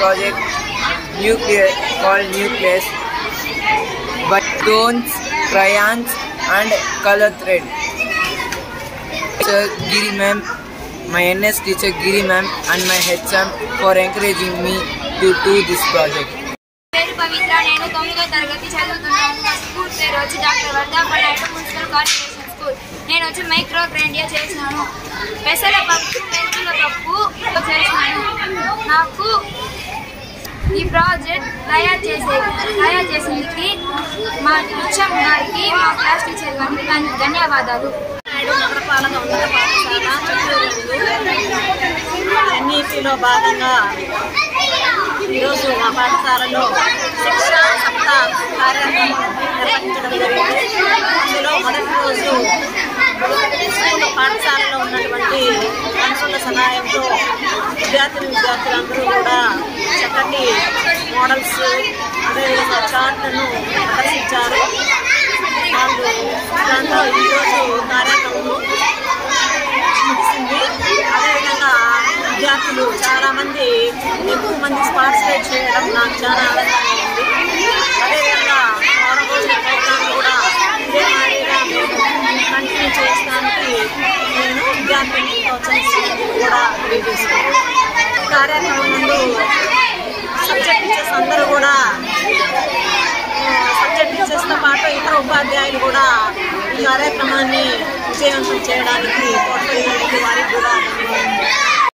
project nucleus called nucleus by stones, crayons and color thread. Teacher Giri ma'am, my NS teacher Giri ma'am and my HM for encouraging me to do this project. పేరు పవిత్ర నేను తొమ్మిదో తరగతి చదువుతున్నాను నా school పేరు వచ్చి doctor Vardhapanaidu municipal corporation school నేను వచ్చి మైక్రో గ్రైండియా చేసినాను పెసర పప్పు మెంతుల పప్పు చేసినాను నాకు ఈ ప్రాజెక్ట్ తయారు చేసే తయారు చేసేందుకు మా హెచ్ఎం గారికి మా క్లాస్ టీచర్ గారికి ధన్- ధన్యవాదాలు నాయుడు నగరపాలక ఉన్నత పాఠశాల చిత్తూరు ఎన్ఈపిలో భాగంగా ఈరోజు మా పాఠశాలలో శిక్ష సప్తాహ కార్యక్రమం నిర్వహించడం జరిగింది అందులో మొదటి రోజు స్కూల్ పాఠశాలలో ఉన్నటువంటి మనుషుల సహాయంతో విద్యార్థులు విద్యార్థులందరూ కూడా చక్కటి మోడల్స్ అదేవిధంగా చార్ట్లను ప్రదర్శించారు వాళ్ళు దాంట్లో ఈరోజు కార్యక్రమం ముగిసింది అదేవిధంగా విద్యార్థులు చాలా మంది ఎక్కువ మంది పార్టిసిపేట్ చేయడం నాకు చాలా ఆనందంగా ఉంది అదేవిధంగా వారం రోజుల ప్రోగ్రాం కూడా ఇదే మాదిరిగా మేము కంటిన్యూ చేయడానికి నేను విద్యార్థులను ప్రోత్సహిస్తున్నది కూడా తెలియజేస్తున్నాను కార్యక్రమం ముందు సబ్జెక్ట్ టీచర్స్ అందరూ కూడా సబ్జెక్ట్ టీచర్స్తో పాటు ఇతర ఉపాధ్యాయులు కూడా ఈ కార్యక్రమాన్ని విజయవంతం చేయడానికి తోడ్పడినందుకు వారికి కూడా ధన్యవాదాలు